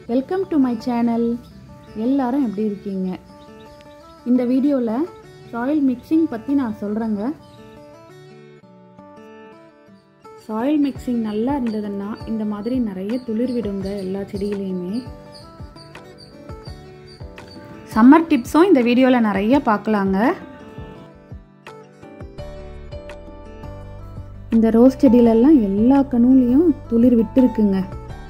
welcome to my channel எல்லாரும் எப்படி இருக்கீங்க இந்த வீடியோவில் சாயில் மிக்சிங் பற்றி நான் சொல்கிறேங்க சாயில் மிக்சிங் நல்லா இருந்ததுன்னா இந்த மாதிரி நிறைய துளிர் விடுங்க எல்லா செடியிலையுமே சம்மர் டிப்ஸும் இந்த வீடியோவில் நிறைய பார்க்கலாங்க இந்த ரோஸ் செடியிலெல்லாம் எல்லா கணுலையும் துளிர் விட்டு இருக்குங்க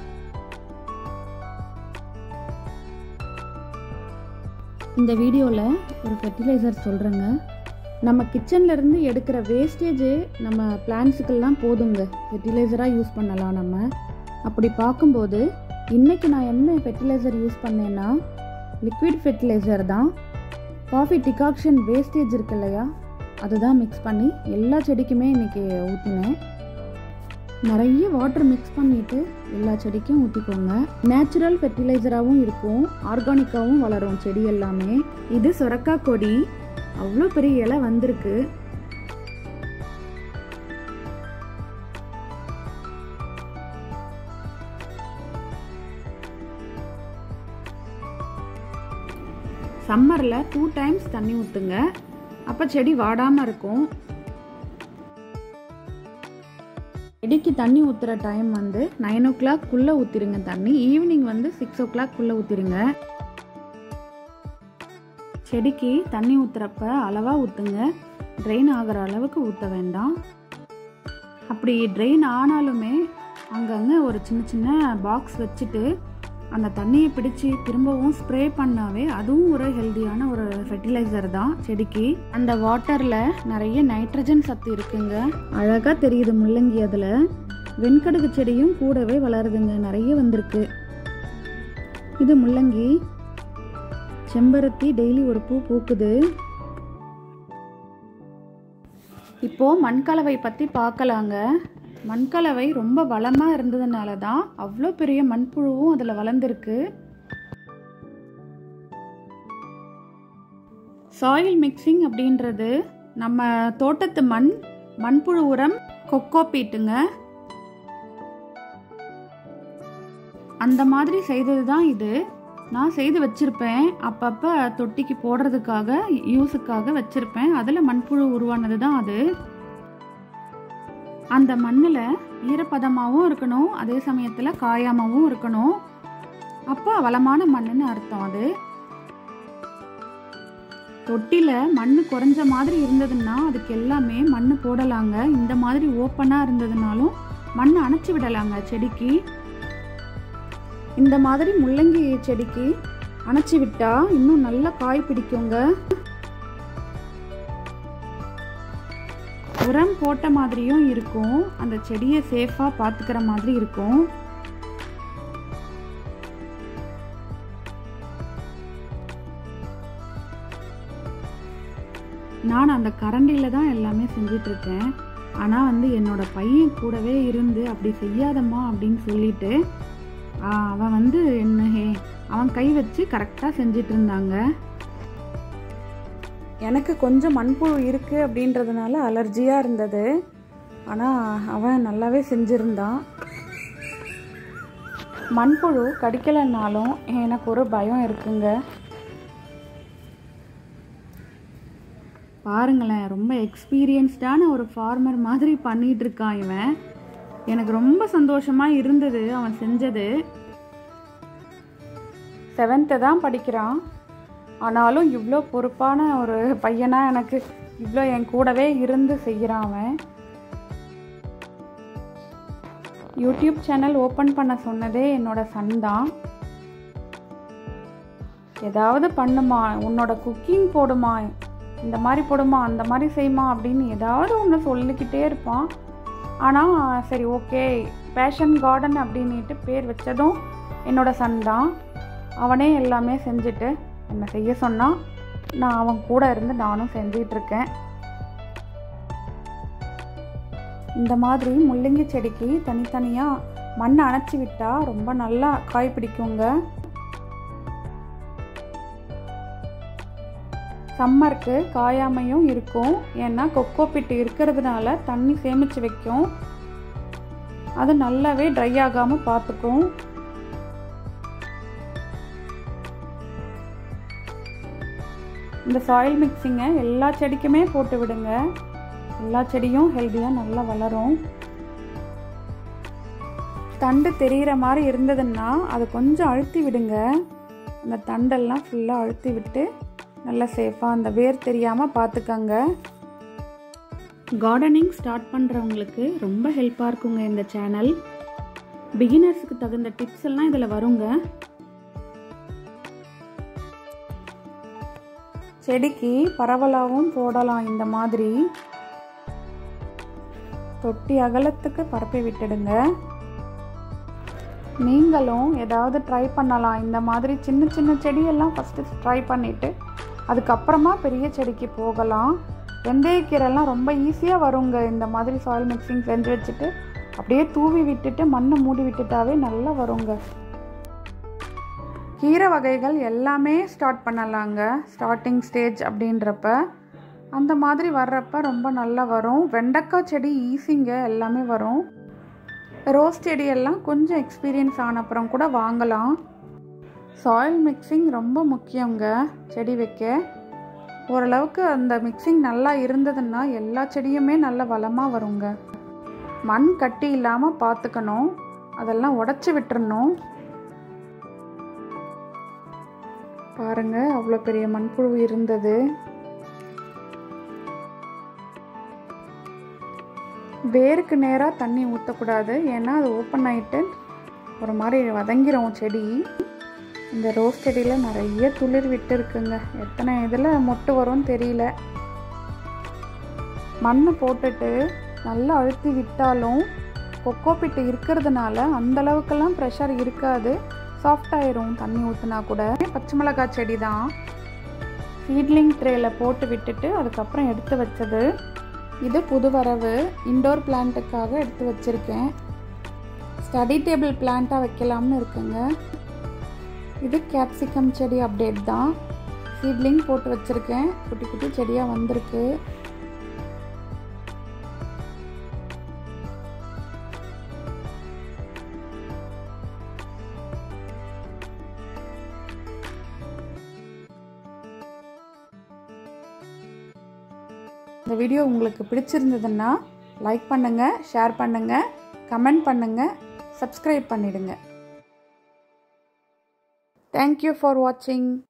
இந்த வீடியோவில் ஒரு ஃபெர்டிலைசர் சொல்கிறேங்க நம்ம கிச்சன்லேருந்து எடுக்கிற வேஸ்டேஜு நம்ம பிளான்ஸுக்கெல்லாம் போதுங்க ஃபெர்டிலைசராக யூஸ் பண்ணலாம் நம்ம அப்படி பார்க்கும்போது இன்றைக்கி நான் என்ன ஃபெர்டிலைசர் யூஸ் பண்ணேன்னா லிக்விட் ஃபெர்டிலைசர் தான் காஃபி டிகாக்ஷன் வேஸ்டேஜ் இருக்கு இல்லையா அதுதான் மிக்ஸ் பண்ணி எல்லா செடிக்குமே இன்றைக்கி ஊற்றினேன் நிறைய வாட்டர் மிக்ஸ் பண்ணிவிட்டு எல்லா செடிக்கும் ஊற்றிக்கோங்க நேச்சுரல் ஃபெர்டிலைசராகவும் இருக்கும் ஆர்கானிக்காகவும் வளரும் செடி எல்லாமே இது சுரக்காய் கொடி அவ்வளோ பெரிய இலை வந்திருக்கு சம்மரில் டூ டைம்ஸ் தண்ணி ஊற்றுங்க அப்போ செடி வாடாமல் இருக்கும் செடிக்கு தண்ணி ஊற்றுற டைம் வந்து நைன் ஓ கிளாக்குள்ளே ஊற்றிருங்க தண்ணி ஈவினிங் வந்து சிக்ஸ் ஓ கிளாக்குள்ளே ஊற்றிருங்க செடிக்கு தண்ணி ஊற்றுறப்ப அளவாக ஊற்றுங்க ட்ரெயின் ஆகிற அளவுக்கு ஊற்ற வேண்டாம் அப்படி ட்ரெயின் ஆனாலுமே அங்கங்கே ஒரு சின்ன சின்ன பாக்ஸ் வச்சுட்டு அந்த தண்ணியை பிடிச்சி திரும்பவும் ஸ்ப்ரே பண்ணாவே அதுவும் ஒரு ஹெல்த்தியான ஒரு ஃபெர்டிலைசர் தான் செடிக்கு அந்த வாட்டரில் நிறைய நைட்ரஜன் சத்து இருக்குங்க அழகாக தெரியுது முள்ளங்கி அதில் வெண்கடுகு செடியும் கூடவே வளருதுங்க நிறைய வந்திருக்கு இது முள்ளங்கி செம்பருத்தி டெய்லி ஒரு பூ பூக்குது இப்போ மண்கலவை பற்றி பார்க்கலாங்க மண்கலவை ரொம்ப வளமாக இருந்ததுனால தான் அவ்வளோ பெரிய மண்புழுவும் அதில் வளர்ந்துருக்கு சாயில் மிக்சிங் அப்படின்றது நம்ம தோட்டத்து மண் மண்புழு உரம் கொக்கோ பீட்டுங்க அந்த மாதிரி செய்தது தான் இது நான் செய்து வச்சுருப்பேன் அப்பப்போ தொட்டிக்கு போடுறதுக்காக யூஸுக்காக வச்சுருப்பேன் அதில் மண்புழு உருவானது தான் அது அந்த மண்ணில் ஈரப்பதமாகவும் இருக்கணும் அதே சமயத்தில் காயாமவும் இருக்கணும் அப்போ வளமான மண்ணுன்னு அர்த்தம் அது தொட்டியில் மண் குறைஞ்ச மாதிரி இருந்ததுன்னா அதுக்கு எல்லாமே மண் போடலாங்க இந்த மாதிரி ஓப்பனாக இருந்ததுனாலும் மண் அணைச்சி விடலாங்க செடிக்கு இந்த மாதிரி முள்ளங்கி செடிக்கு அணைச்சி விட்டா இன்னும் நல்லா காய் பிடிக்குங்க உரம் போட்ட மாதிரியும் இருக்கும் அந்த செடியை சேஃபாக பார்த்துக்கிற மாதிரி இருக்கும் நான் அந்த கரண்டியில் தான் எல்லாமே செஞ்சிட்ருக்கேன் ஆனால் வந்து என்னோட பையன் கூடவே இருந்து அப்படி செய்யாதம்மா அப்படின்னு சொல்லிட்டு அவன் வந்து என்ன அவன் கை வச்சு கரெக்டாக செஞ்சிட்டு இருந்தாங்க எனக்கு கொஞ்சம் மண்புழு இருக்குது அப்படின்றதுனால அலர்ஜியாக இருந்தது ஆனால் அவன் நல்லாவே செஞ்சுருந்தான் மண்புழு கடிக்கலைன்னாலும் எனக்கு ஒரு பயம் இருக்குங்க பாருங்களேன் ரொம்ப எக்ஸ்பீரியன்ஸ்டான ஒரு ஃபார்மர் மாதிரி பண்ணிகிட்டு இருக்கான் இவன் எனக்கு ரொம்ப சந்தோஷமாக இருந்தது அவன் செஞ்சது செவன்த்து தான் படிக்கிறான் ஆனாலும் இவ்வளோ பொறுப்பான ஒரு பையனாக எனக்கு இவ்வளோ என் கூடவே இருந்து செய்கிறான் அவன் யூடியூப் சேனல் ஓப்பன் பண்ண சொன்னதே என்னோட சன் தான் ஏதாவது பண்ணுமா உன்னோட குக்கிங் போடுமா இந்த மாதிரி போடுமா அந்த மாதிரி செய்யுமா அப்படின்னு ஏதாவது ஒன்று சொல்லிக்கிட்டே இருப்பான் ஆனால் சரி ஓகே பேஷன் கார்டன் அப்படின்ட்டு பேர் வச்சதும் என்னோட சன் தான் அவனே எல்லாமே செஞ்சுட்டு என்னை செய்ய சொன்னால் நான் அவன் கூட இருந்து நானும் செஞ்சிட்ருக்கேன் இந்த மாதிரி முள்ளங்கி செடிக்கு தனித்தனியாக மண் அணைச்சி விட்டால் ரொம்ப நல்லா காய் பிடிக்குங்க சம்மருக்கு காயாமையும் இருக்கும் ஏன்னா கொக்கோ பிட்டு இருக்கிறதுனால தண்ணி சேமித்து வைக்கும் அது நல்லாவே ட்ரை ஆகாமல் பார்த்துக்கும் இந்த சாயில் மிக்சிங்கை எல்லா செடிக்குமே போட்டு விடுங்க எல்லா செடியும் ஹெல்த்தியாக நல்லா வளரும் தண்டு தெரிகிற மாதிரி இருந்ததுன்னா அதை கொஞ்சம் அழுத்தி விடுங்க அந்த தண்டெல்லாம் ஃபுல்லாக அழுத்தி விட்டு நல்லா சேஃபாக அந்த வேர் தெரியாமல் பார்த்துக்கங்க கார்டனிங் ஸ்டார்ட் பண்ணுறவங்களுக்கு ரொம்ப ஹெல்ப்பாக இருக்குங்க இந்த சேனல் பிகினர்ஸுக்கு தகுந்த டிப்ஸ் எல்லாம் இதில் வருங்க செடிக்கு பரவலாகவும் போடலாம் இந்த மாதிரி தொட்டி அகலத்துக்கு பரப்பி விட்டுடுங்க நீங்களும் ஏதாவது ட்ரை பண்ணலாம் இந்த மாதிரி சின்ன சின்ன செடியெல்லாம் ஃபஸ்ட்டு ட்ரை பண்ணிவிட்டு அதுக்கப்புறமா பெரிய செடிக்கு போகலாம் வெந்தயக்கீரைலாம் ரொம்ப ஈஸியாக வருங்க இந்த மாதிரி சாயில் மிக்சிங் செஞ்சு வச்சுட்டு அப்படியே தூவி விட்டுட்டு மண்ணை மூடி விட்டுட்டாவே நல்லா வருங்க கீரை வகைகள் எல்லாமே ஸ்டார்ட் பண்ணலாங்க ஸ்டார்டிங் ஸ்டேஜ் அப்படின்றப்ப அந்த மாதிரி வர்றப்ப ரொம்ப நல்லா வரும் வெண்டைக்காய் செடி ஈஸிங்க எல்லாமே வரும் ரோஸ் செடியெல்லாம் கொஞ்சம் எக்ஸ்பீரியன்ஸ் ஆன அப்புறம் கூட வாங்கலாம் சாயில் மிக்சிங் ரொம்ப முக்கியங்க செடி வைக்க ஓரளவுக்கு அந்த மிக்சிங் நல்லா இருந்ததுன்னா எல்லா செடியுமே நல்ல வளமாக வருங்க மண் கட்டி இல்லாமல் பார்த்துக்கணும் அதெல்லாம் உடச்சி விட்டுறணும் பாருங்க அவ்வளோ பெரிய மண்புழு இருந்தது வேருக்கு நேராக தண்ணி ஊற்றக்கூடாது ஏன்னா அது ஓப்பன் ஆகிட்டு ஒரு மாதிரி வதங்கிரும் செடி இந்த ரோஸ் செடியில் நிறைய துளிர் விட்டு இருக்குங்க எத்தனை இதில் மொட்டு வரும்னு தெரியல மண் போட்டுட்டு நல்லா அழுத்தி விட்டாலும் கொக்கோ பிட்டு இருக்கிறதுனால அந்த அளவுக்கெல்லாம் ப்ரெஷர் இருக்காது சாஃப்ட் ஆயிரும் தண்ணி ஊற்றினா கூட பச்சை மிளகாய் செடி தான் சீட்லிங் ட்ரேயில் போட்டு விட்டுட்டு அதுக்கப்புறம் எடுத்து வச்சது இது புது வரவு இண்டோர் பிளான்ட்டுக்காக எடுத்து வச்சுருக்கேன் ஸ்டடி டேபிள் பிளான்ட்டாக வைக்கலாம்னு இருக்குங்க இது கேப்சிகம் செடி அப்டேட் தான் சீட்லிங் போட்டு வச்சுருக்கேன் குட்டி குட்டி செடியாக வந்திருக்கு இந்த வீடியோ உங்களுக்கு பிடிச்சிருந்ததுன்னா லைக் பண்ணுங்கள் ஷேர் பண்ணுங்கள் கமெண்ட் பண்ணுங்கள் சப்ஸ்கிரைப் பண்ணிடுங்க தேங்க்யூ ஃபார் வாட்சிங்